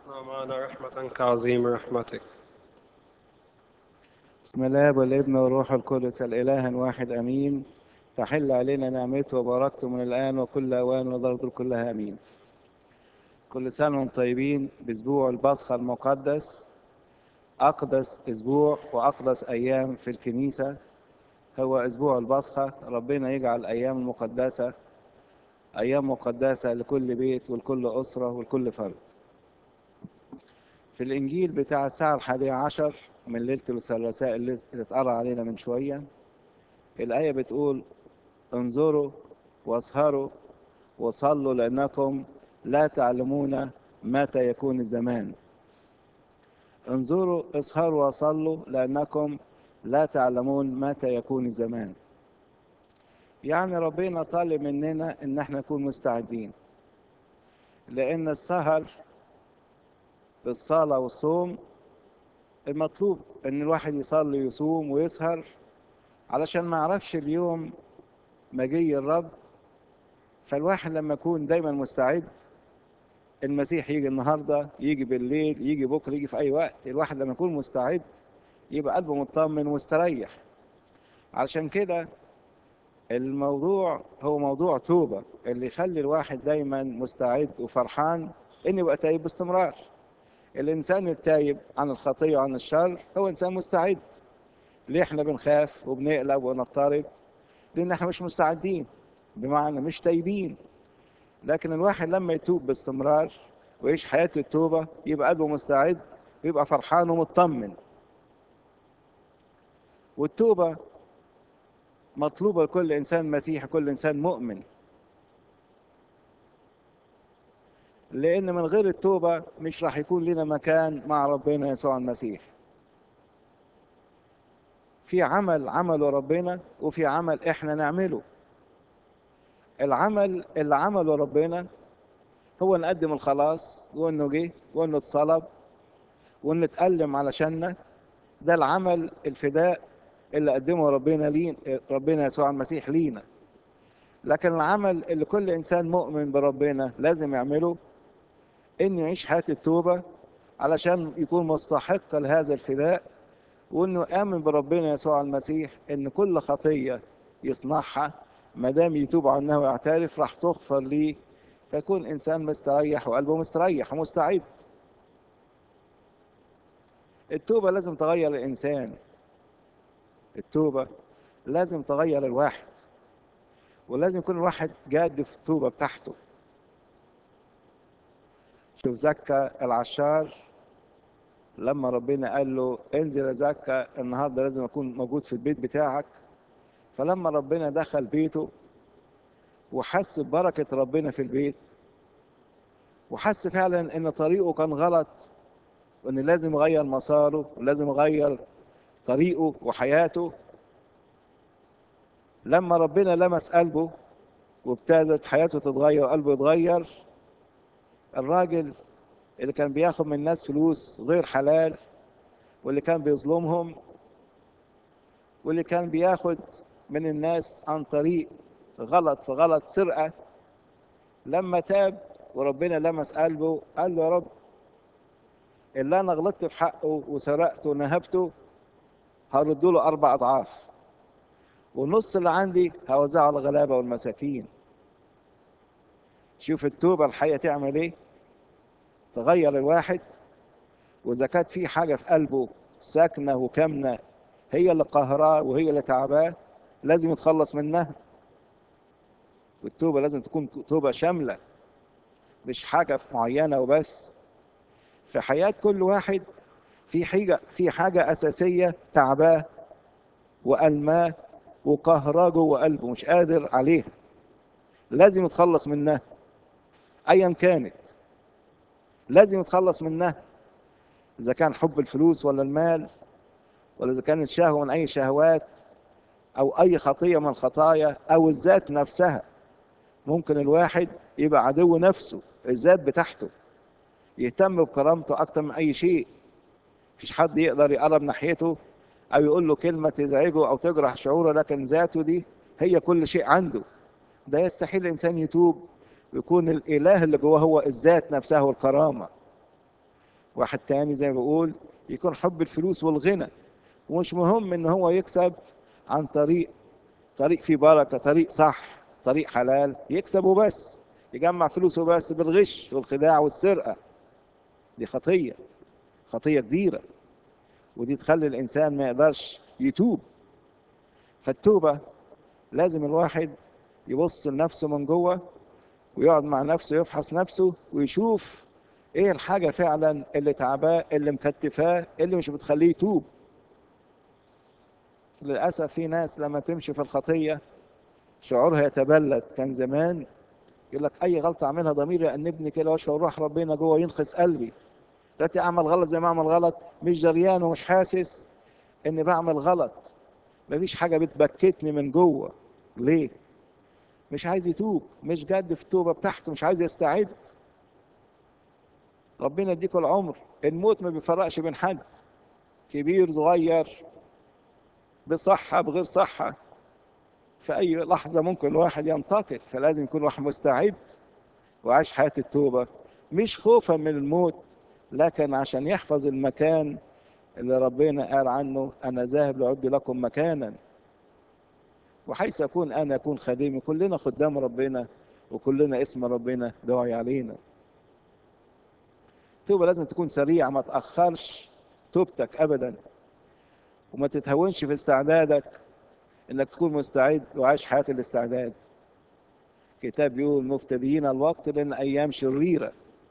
أسقنا معنا رحمة كعظيم رحمتك بسم الله والابن والروح القدس الإله واحد أمين تحل علينا نعمته وبركته من الآن وكل أوان وضرب كلها أمين كل سنة وانتم طيبين بأسبوع البصخة المقدس أقدس أسبوع وأقدس أيام في الكنيسة هو أسبوع البصخة ربنا يجعل الأيام المقدسة أيام مقدسة لكل بيت ولكل أسرة ولكل فرد في الإنجيل بتاع الساعة الحادية عشر من ليلة الثلاثاء اللي اتقرأ علينا من شوية الآية بتقول انظروا واسهروا وصلوا لأنكم لا تعلمون متى يكون الزمان انظروا اسهروا وصلوا لأنكم لا تعلمون متى يكون الزمان يعني ربنا طالب مننا ان احنا نكون مستعدين لان السهر بالصلاة والصوم المطلوب ان الواحد يصلي ويصوم ويسهر علشان ما يعرفش اليوم مجيء الرب فالواحد لما يكون دايما مستعد المسيح يجي النهارده يجي بالليل يجي بكره يجي في اي وقت الواحد لما يكون مستعد يبقى قلبه مطمن ومستريح علشان كده الموضوع هو موضوع توبة اللي يخلي الواحد دايما مستعد وفرحان انه يبقى تايب باستمرار الانسان التايب عن الخطية وعن الشر هو انسان مستعد ليه احنا بنخاف وبنقلق ونضطرب لان احنا مش مستعدين بمعنى مش تايبين لكن الواحد لما يتوب باستمرار ويعيش حياة التوبة يبقى قلبه مستعد ويبقى فرحان ومطمن والتوبة مطلوبة لكل إنسان مسيحي كل إنسان مؤمن لأن من غير التوبة مش راح يكون لنا مكان مع ربنا يسوع المسيح في عمل عمله ربنا وفي عمل احنا نعمله العمل اللي عمله ربنا هو نقدم الخلاص وانه جه وانه اتصلب وانه اتألم علشاننا ده العمل الفداء اللي قدمه ربنا لين ربنا يسوع المسيح لينا لكن العمل اللي كل انسان مؤمن بربنا لازم يعمله انه يعيش حياه التوبه علشان يكون مستحق لهذا الفداء وانه يامن بربنا يسوع المسيح ان كل خطيه يصنعها ما دام يتوب عنها ويعترف راح تغفر ليه فيكون انسان مستريح وقلبه مستريح ومستعد التوبه لازم تغير الانسان التوبة لازم تغير الواحد ولازم يكون الواحد جاد في التوبة بتاعته شوف زكا العشار لما ربنا قال له انزل يا زكا النهارده لازم اكون موجود في البيت بتاعك فلما ربنا دخل بيته وحس ببركة ربنا في البيت وحس فعلا ان طريقه كان غلط وان لازم يغير مساره ولازم يغير طريقه وحياته لما ربنا لمس قلبه وابتدت حياته تتغير وقلبه يتغير الراجل اللي كان بياخد من الناس فلوس غير حلال واللي كان بيظلمهم واللي كان بياخد من الناس عن طريق غلط في غلط سرقة لما تاب وربنا لمس قلبه قال له يا رب اللي انا غلطت في حقه وسرقته ونهبته هرد له أربع أضعاف والنص اللي عندي هوزعه على الغلابة والمساكين شوف التوبة الحقيقة تعمل إيه تغير الواحد وإذا كانت في حاجة في قلبه ساكنة وكامنة هي اللي قهراه وهي اللي تعباه لازم يتخلص منها والتوبة لازم تكون توبة شاملة مش حاجة معينة وبس في حياة كل واحد في حاجة في حاجة أساسية تعباه وألماه وقهراه جوه قلبه مش قادر عليها لازم يتخلص منها أيا كانت لازم يتخلص منها إذا كان حب الفلوس ولا المال ولا إذا كانت شهوة من أي شهوات أو أي خطية من الخطايا أو الذات نفسها ممكن الواحد يبقى عدو نفسه الذات بتاعته يهتم بكرامته أكتر من أي شيء مفيش حد يقدر يقرب ناحيته او يقول له كلمه تزعجه او تجرح شعوره لكن ذاته دي هي كل شيء عنده ده يستحيل الانسان يتوب ويكون الاله اللي جواه هو الذات نفسها والكرامه واحد تاني زي ما بقول يكون حب الفلوس والغنى ومش مهم ان هو يكسب عن طريق طريق فيه بركة طريق صح طريق حلال يكسبه بس يجمع فلوسه بس بالغش والخداع والسرقة دي خطية خطية كبيرة ودي تخلي الإنسان ما يقدرش يتوب فالتوبة لازم الواحد يبص لنفسه من جوه ويقعد مع نفسه يفحص نفسه ويشوف ايه الحاجة فعلا اللي تعباه اللي مكتفاه اللي مش بتخليه يتوب للأسف في ناس لما تمشي في الخطية شعورها يتبلد كان زمان يقول لك أي غلطة أعملها ضميري يأنبني كده وأشعر روح ربنا جوه ينخس قلبي دلوقتي أعمل غلط زي ما أعمل غلط مش جريان ومش حاسس إني بعمل غلط مفيش حاجة بتبكتني من جوه ليه؟ مش عايز يتوب مش جد في التوبة بتاعته مش عايز يستعد ربنا يديكوا العمر الموت ما بيفرقش بين حد كبير صغير بصحة بغير صحة في أي لحظة ممكن الواحد ينتقل فلازم يكون واحد مستعد وعايش حياة التوبة مش خوفا من الموت لكن عشان يحفظ المكان اللي ربنا قال عنه أنا ذاهب لأعد لكم مكانا وحيث أكون أنا أكون خديمي كلنا خدام ربنا وكلنا اسم ربنا داعي علينا التوبة لازم تكون سريعة ما تأخرش توبتك أبدا وما تتهونش في استعدادك انك تكون مستعد وعايش حياة الاستعداد كتاب يقول مفتديين الوقت لان ايام شريرة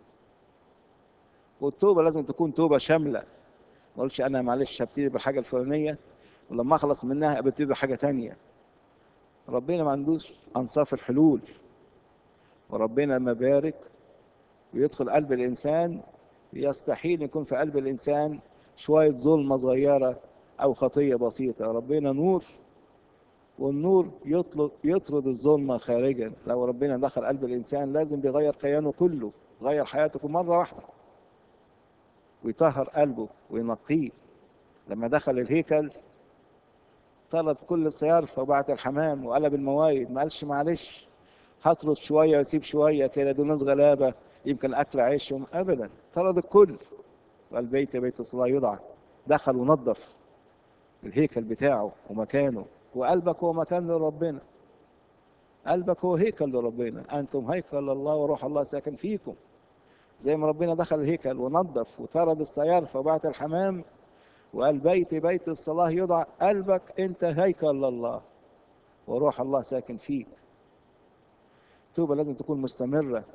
والتوبة لازم تكون توبة شاملة ما اقولش انا معلش هبتدي بالحاجة الفلانية ولما اخلص منها ابتدي بحاجة تانية ربنا ما عندوش انصاف الحلول وربنا لما بارك ويدخل قلب الانسان يستحيل يكون في قلب الانسان شوية ظلمة صغيرة أو خطية بسيطة ربنا نور والنور يطلق يطرد الظلمة خارجا لو ربنا دخل قلب الإنسان لازم بيغير كيانه كله يغير حياته مرة واحدة ويطهر قلبه وينقيه لما دخل الهيكل طلب كل الصيارفة وبعت الحمام وقلب الموايد ما قالش معلش هطرد شوية واسيب شوية كده دول ناس غلابة يمكن أكل عيشهم أبدا طرد الكل والبيت بيت الصلاة يدعى دخل ونظف الهيكل بتاعه ومكانه وقلبك هو مكان لربنا قلبك هو هيكل لربنا أنتم هيكل الله وروح الله ساكن فيكم زي ما ربنا دخل الهيكل ونظف وطرد الصيارفة وبعت الحمام وقال بيت بيت الصلاة يضع قلبك أنت هيكل لله وروح الله ساكن فيك التوبة لازم تكون مستمرة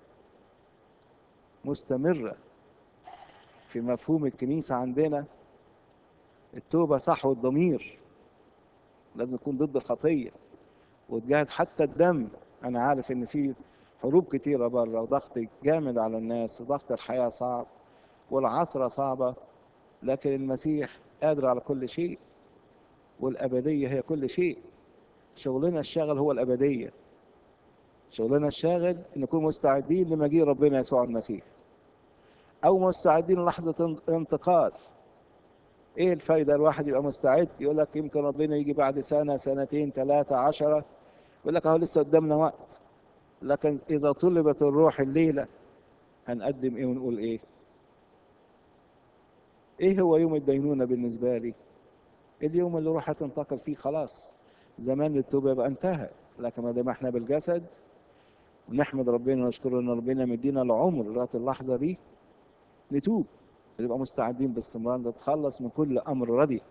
مستمرة في مفهوم الكنيسة عندنا التوبة صحو الضمير لازم تكون ضد الخطية وتجاهد حتى الدم أنا عارف إن في حروب كتيرة بره وضغط جامد على الناس وضغط الحياة صعب والعصرة صعبة لكن المسيح قادر على كل شيء والأبدية هي كل شيء شغلنا الشاغل هو الأبدية شغلنا الشاغل إن نكون مستعدين لمجيء ربنا يسوع المسيح أو مستعدين لحظة انتقال ايه الفايده الواحد يبقى مستعد يقول لك يمكن ربنا يجي بعد سنه سنتين ثلاثه عشرة يقول لك اهو لسه قدامنا وقت لكن اذا طلبت الروح الليله هنقدم ايه ونقول ايه ايه هو يوم الدينونه بالنسبه لي اليوم اللي روح هتنتقل فيه خلاص زمان التوبه يبقى انتهى لكن ما دام احنا بالجسد ونحمد ربنا ونشكر ان ربنا مدينا العمر لغايه اللحظه دي نتوب نبقى مستعدين باستمرار نتخلص من كل امر ردي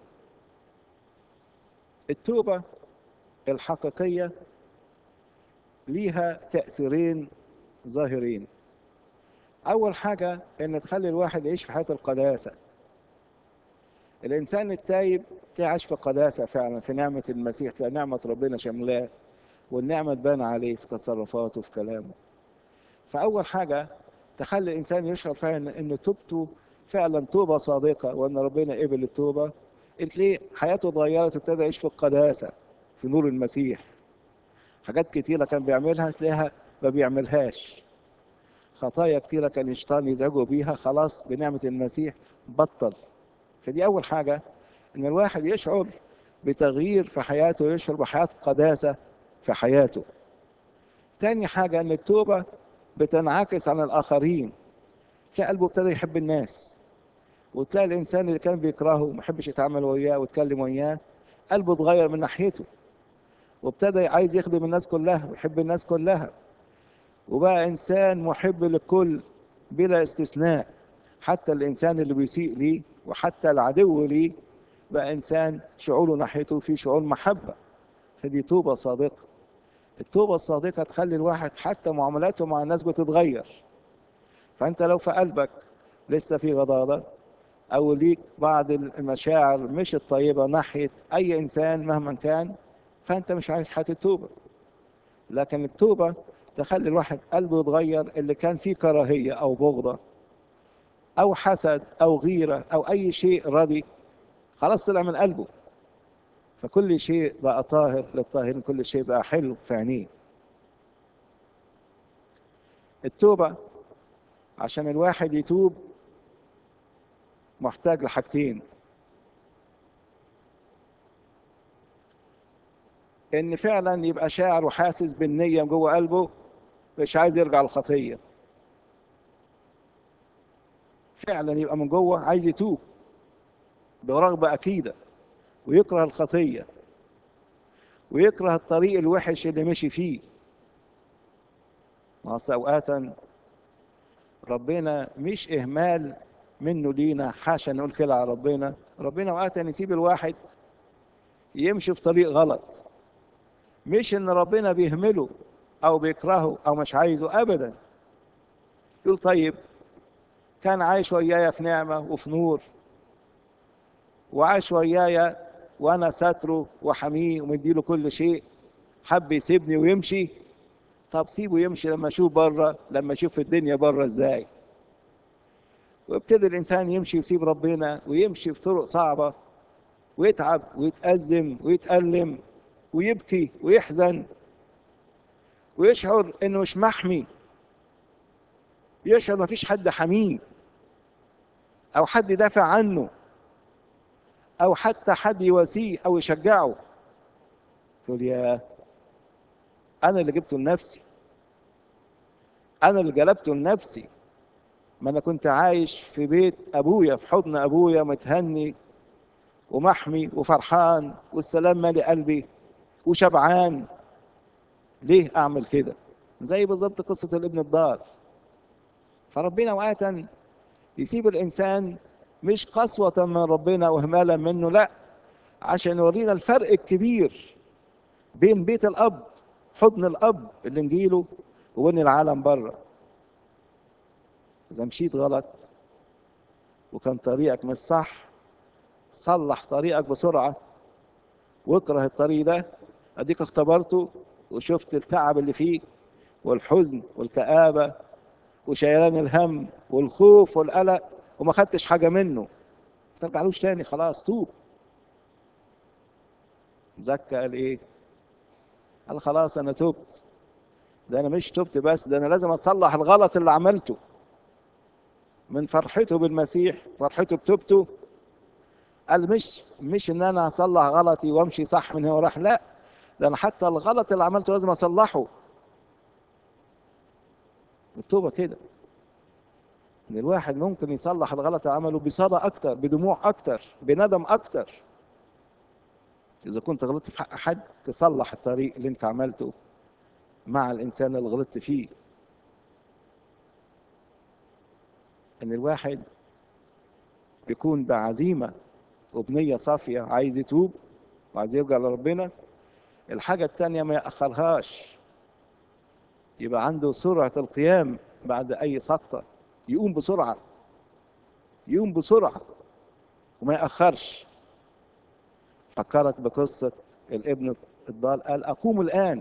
التوبه الحقيقيه ليها تاثيرين ظاهرين اول حاجه ان تخلي الواحد يعيش في حياه القداسه الانسان التايب تعيش في قداسه فعلا في نعمه المسيح في نعمه ربنا شملاه والنعمه تبان عليه في تصرفاته في كلامه فاول حاجه تخلي الانسان يشعر فعلا ان توبته فعلا توبه صادقه وان ربنا قبل التوبه تلاقيه حياته اتغيرت وابتدى يعيش في القداسه في نور المسيح حاجات كتيره كان بيعملها تلاقيها ما بيعملهاش خطايا كتيره كان الشيطان يزعجه بيها خلاص بنعمه المسيح بطل فدي اول حاجه ان الواحد يشعر بتغيير في حياته ويشعر بحياه قداسه في حياته تاني حاجه ان التوبه بتنعكس على الاخرين تلاقي قلبه ابتدى يحب الناس وتلاقي الانسان اللي كان بيكرهه وما يحبش يتعامل وياه ويتكلم وياه قلبه اتغير من ناحيته وابتدى عايز يخدم الناس كلها ويحب الناس كلها وبقى انسان محب للكل بلا استثناء حتى الانسان اللي بيسيء ليه وحتى العدو ليه بقى انسان شعوره ناحيته في شعور محبه فدي توبه صادقه التوبه الصادقه تخلي الواحد حتى معاملاته مع الناس بتتغير فانت لو في قلبك لسه في غضاضه او ليك بعض المشاعر مش الطيبه ناحيه اي انسان مهما كان فانت مش عايش حياه التوبه لكن التوبه تخلي الواحد قلبه يتغير اللي كان فيه كراهيه او بغضه او حسد او غيره او اي شيء ردي خلاص طلع من قلبه فكل شيء بقى طاهر للطاهرين كل شيء بقى حلو في عينيه التوبه عشان الواحد يتوب محتاج لحاجتين ان فعلا يبقى شاعر وحاسس بالنيه جوه قلبه مش عايز يرجع للخطيه فعلا يبقى من جوه عايز يتوب برغبه اكيده ويكره الخطيه ويكره الطريق الوحش اللي مشي فيه ما اوقاتا ربنا مش اهمال منه لينا حاشا نقول كده على ربنا ربنا اوقاتا يسيب الواحد يمشي في طريق غلط مش ان ربنا بيهمله او بيكرهه او مش عايزه ابدا يقول طيب كان عايش ويايا في نعمه وفي نور وعايش ويايا وانا ساتره وحميه ومديله كل شيء حب يسيبني ويمشي طب سيبه يمشي لما اشوف بره لما اشوف الدنيا بره ازاي ويبتدي الانسان يمشي ويسيب ربنا ويمشي في طرق صعبه ويتعب ويتأزم ويتألم ويبكي ويحزن ويشعر انه مش محمي يشعر ما فيش حد حميه او حد يدافع عنه او حتى حد يواسيه او يشجعه تقول يا انا اللي جبته لنفسي انا اللي جلبته لنفسي ما انا كنت عايش في بيت ابويا في حضن ابويا متهني ومحمي وفرحان والسلام مالي قلبي وشبعان ليه اعمل كده زي بالظبط قصه الابن الضال فربنا اوقاتا يسيب الانسان مش قسوة من ربنا وهمالا منه لا عشان يورينا الفرق الكبير بين بيت الاب حضن الاب اللي نجيله وبين العالم بره اذا مشيت غلط وكان طريقك مش صح صلح طريقك بسرعه واكره الطريق ده اديك اختبرته وشفت التعب اللي فيه والحزن والكآبة وشيلان الهم والخوف والقلق وما خدتش حاجة منه ما ترجعلوش تاني خلاص توب زكى قال ايه قال خلاص انا تبت ده انا مش تبت بس ده انا لازم اصلح الغلط اللي عملته من فرحته بالمسيح فرحته بتوبته قال مش مش ان انا اصلح غلطي وامشي صح من هنا وراح لا ده انا حتى الغلط اللي عملته لازم اصلحه التوبه كده ان الواحد ممكن يصلح الغلط اللي عمله بصبر اكتر بدموع اكتر بندم اكتر اذا كنت غلطت في حق حد تصلح الطريق اللي انت عملته مع الانسان اللي غلطت فيه ان الواحد بيكون بعزيمه وبنيه صافيه عايز يتوب وعايز يرجع لربنا الحاجه الثانيه ما ياخرهاش يبقى عنده سرعه القيام بعد اي سقطه يقوم بسرعه يقوم بسرعه وما ياخرش فكرك بقصه الابن الضال قال اقوم الان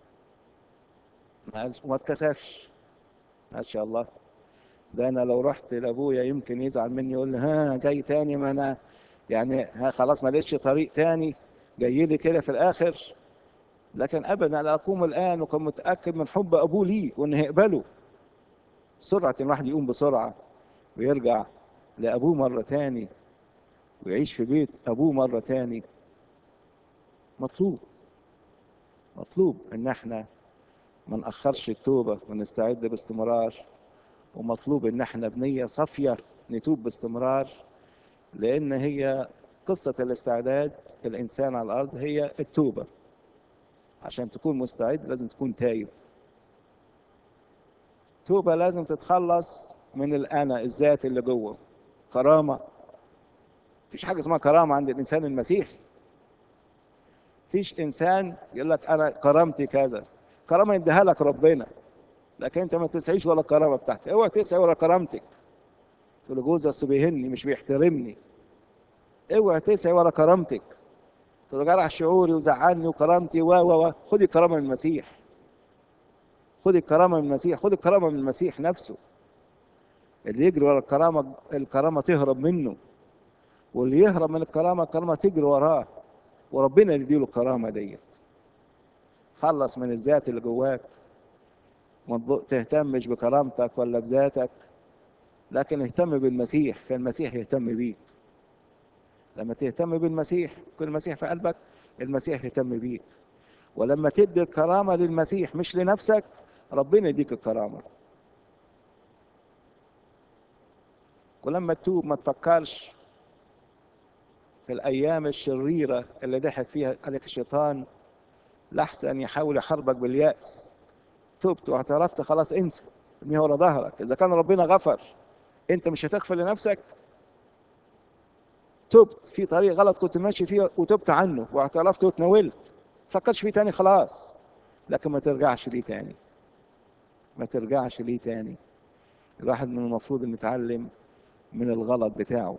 ما قالش وما اتكسفش ما شاء الله ده انا لو رحت لابويا يمكن يزعل مني يقول لي ها جاي تاني ما انا يعني ها خلاص ما لقيتش طريق تاني جاي لي كده في الاخر لكن ابدا انا اقوم الان وكان متاكد من حب ابوه ليه وانه هيقبله سرعه الواحد يقوم بسرعه ويرجع لابوه مره تاني ويعيش في بيت ابوه مره تاني مطلوب مطلوب ان احنا ما ناخرش التوبه ونستعد باستمرار ومطلوب ان احنا بنيه صافيه نتوب باستمرار لأن هي قصة الاستعداد الإنسان على الأرض هي التوبة عشان تكون مستعد لازم تكون تايب توبة لازم تتخلص من الأنا الذات اللي جوه كرامة مفيش حاجة اسمها كرامة عند الإنسان المسيحي مفيش إنسان يقول لك أنا كرامتي كذا كرامة يديها لك ربنا لكن أنت ما تسعيش ولا الكرامة بتاعتك اوعى تسعي ولا كرامتك تقول له جوزي أصل بيهني مش بيحترمني اوعى تسعي ولا كرامتك تقول له جرح شعوري وزعلني وكرامتي و و و خدي الكرامة من المسيح خد الكرامة من المسيح خد الكرامة من المسيح نفسه اللي يجري ورا الكرامة الكرامة تهرب منه واللي يهرب من الكرامة الكرامة تجري وراه وربنا اللي يديله الكرامة ديت تخلص من الذات اللي جواك ما تهتمش بكرامتك ولا بذاتك لكن اهتم بالمسيح فالمسيح يهتم بيك لما تهتم بالمسيح يكون المسيح في قلبك المسيح يهتم بيك ولما تدي الكرامة للمسيح مش لنفسك ربنا يديك الكرامة ولما تتوب ما تفكرش في الأيام الشريرة اللي ضحك فيها عليك الشيطان لحسن يحاول يحاربك باليأس تبت واعترفت خلاص انسى ارميها ورا ظهرك إذا كان ربنا غفر أنت مش هتغفر لنفسك تبت في طريق غلط كنت ماشي فيه وتبت عنه واعترفت وتناولت فكرش فيه تاني خلاص لكن ما ترجعش ليه تاني ما ترجعش ليه تاني الواحد من المفروض ان يتعلم من الغلط بتاعه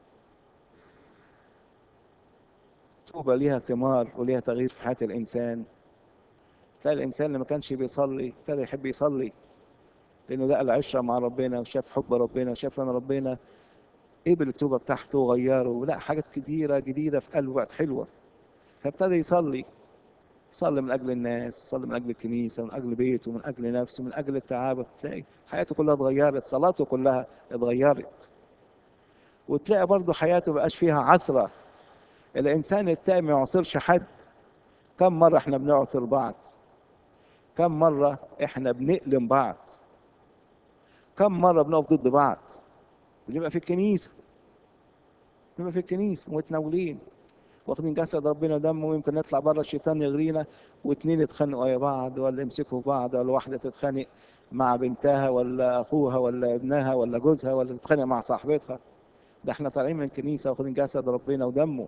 توبة ليها ثمار وليها تغيير في حياة الإنسان تلاقي الإنسان اللي ما كانش بيصلي ابتدى يحب يصلي لأنه ده العشرة مع ربنا وشاف حب ربنا وشاف أن ربنا قبل التوبة بتاعته وغيره لا حاجات كتيرة جديدة في قلبه بقت حلوة فابتدى يصلي صلي من أجل الناس صلي من أجل الكنيسة من أجل بيته من أجل نفسه من أجل التعب تلاقي حياته كلها اتغيرت صلاته كلها اتغيرت وتلاقي برضه حياته بقاش فيها عثرة الإنسان التائب ما يعصرش حد كم مرة احنا بنعصر بعض كم مرة احنا بنألم بعض كم مرة بنقف ضد بعض بنبقى في الكنيسة بنبقى في الكنيسة متناولين واخدين جسد ربنا دمه ويمكن نطلع بره الشيطان يغرينا واتنين يتخانقوا يا بعض ولا يمسكوا في بعض ولا واحدة تتخانق مع بنتها ولا أخوها ولا ابنها ولا جوزها ولا تتخانق مع صاحبتها ده احنا طالعين من الكنيسة واخدين جسد ربنا ودمه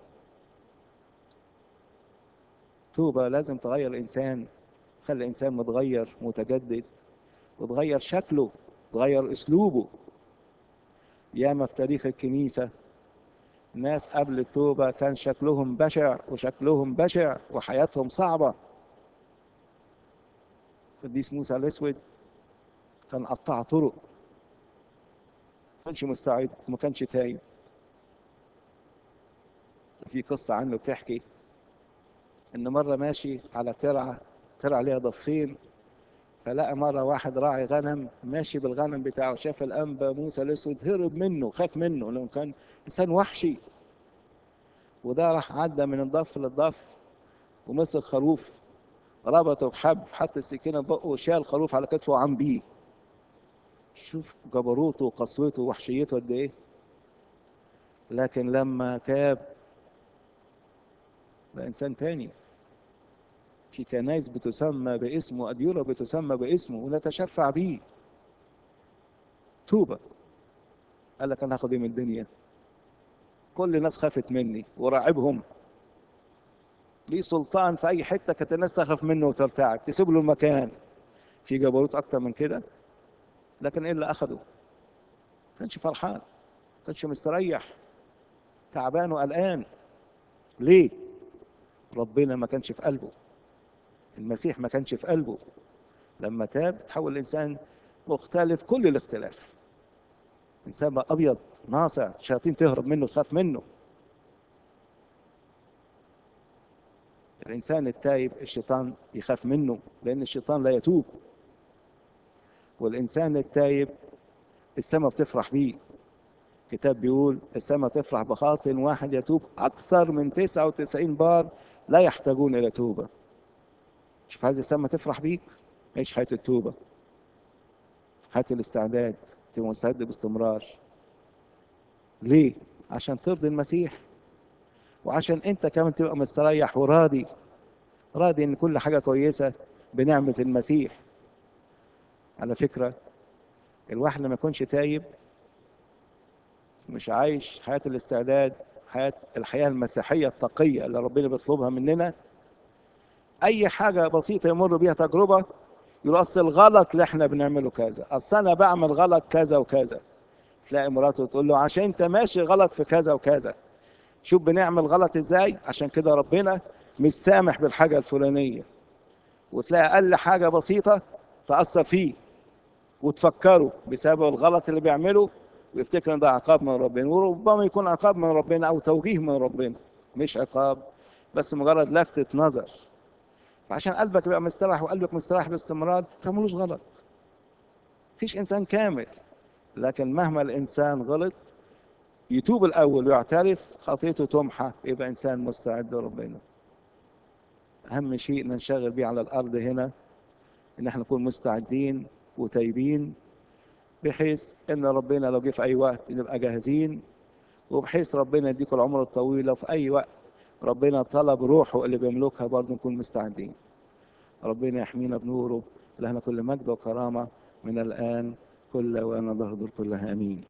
توبة لازم تغير الإنسان خلي الإنسان متغير متجدد وتغير شكله تغير أسلوبه ياما في تاريخ الكنيسة ناس قبل التوبة كان شكلهم بشع وشكلهم بشع وحياتهم صعبة قديس موسى الأسود كان قطع طرق ما كانش مستعد ما كانش تايب في قصة عنه بتحكي إن مرة ماشي على ترعة ترعة ليها ضفين فلقى مرة واحد راعي غنم ماشي بالغنم بتاعه شاف الأنبا موسى الأسود هرب منه خاف منه لأنه كان إنسان وحشي وده راح عدى من الضف للضف ومسك خروف ربطه بحب حط السكينة في بقه وشال الخروف على كتفه وعم بيه شوف جبروته وقسوته ووحشيته قد ايه لكن لما تاب بقى انسان تاني في كنايس بتسمى باسمه أديرة بتسمى باسمه ونتشفع بيه توبة قال لك أنا هاخد إيه من الدنيا كل الناس خافت مني وراعبهم ليه سلطان في أي حتة كانت الناس تخاف منه وترتعب تسيب له المكان في جبروت أكتر من كده لكن إيه اللي أخده كانش فرحان كانش مستريح تعبان وقلقان ليه ربنا ما كانش في قلبه المسيح ما كانش في قلبه لما تاب تحول الانسان مختلف كل الاختلاف انسان بقى ابيض ناصع الشياطين تهرب منه تخاف منه الانسان التايب الشيطان يخاف منه لان الشيطان لا يتوب والانسان التايب السماء بتفرح بيه كتاب بيقول السماء تفرح بخاطئ واحد يتوب اكثر من 99 بار لا يحتاجون الى توبه شوف هذه السماء تفرح بيك عيش حياة التوبة حياة الاستعداد تبقى مستعد باستمرار ليه؟ عشان ترضي المسيح وعشان انت كمان تبقى مستريح وراضي راضي ان كل حاجه كويسه بنعمه المسيح على فكره الواحد لما يكونش تايب مش عايش حياه الاستعداد حياه الحياه المسيحيه التقيه اللي ربنا بيطلبها مننا اي حاجه بسيطه يمر بيها تجربه يقول اصل الغلط اللي احنا بنعمله كذا اصل انا بعمل غلط كذا وكذا تلاقي مراته تقول له عشان انت ماشي غلط في كذا وكذا شوف بنعمل غلط ازاي عشان كده ربنا مش سامح بالحاجه الفلانيه وتلاقي اقل حاجه بسيطه تاثر فيه وتفكره بسبب الغلط اللي بيعمله ويفتكر ان ده عقاب من ربنا وربما يكون عقاب من ربنا او توجيه من ربنا مش عقاب بس مجرد لفتة نظر فعشان قلبك يبقى مستريح وقلبك مستريح باستمرار تعملوش غلط مفيش انسان كامل لكن مهما الانسان غلط يتوب الاول ويعترف خطيته تمحى يبقى انسان مستعد لربنا اهم شيء ننشغل بيه على الارض هنا ان احنا نكون مستعدين وتايبين بحيث ان ربنا لو جه في اي وقت نبقى جاهزين وبحيث ربنا يديكم العمر الطويل وفي اي وقت ربنا طلب روحه اللي بيملكها برضه نكون مستعدين ربنا يحمينا بنوره لهنا كل مجد وكرامه من الان كل وانا ظهر كلها امين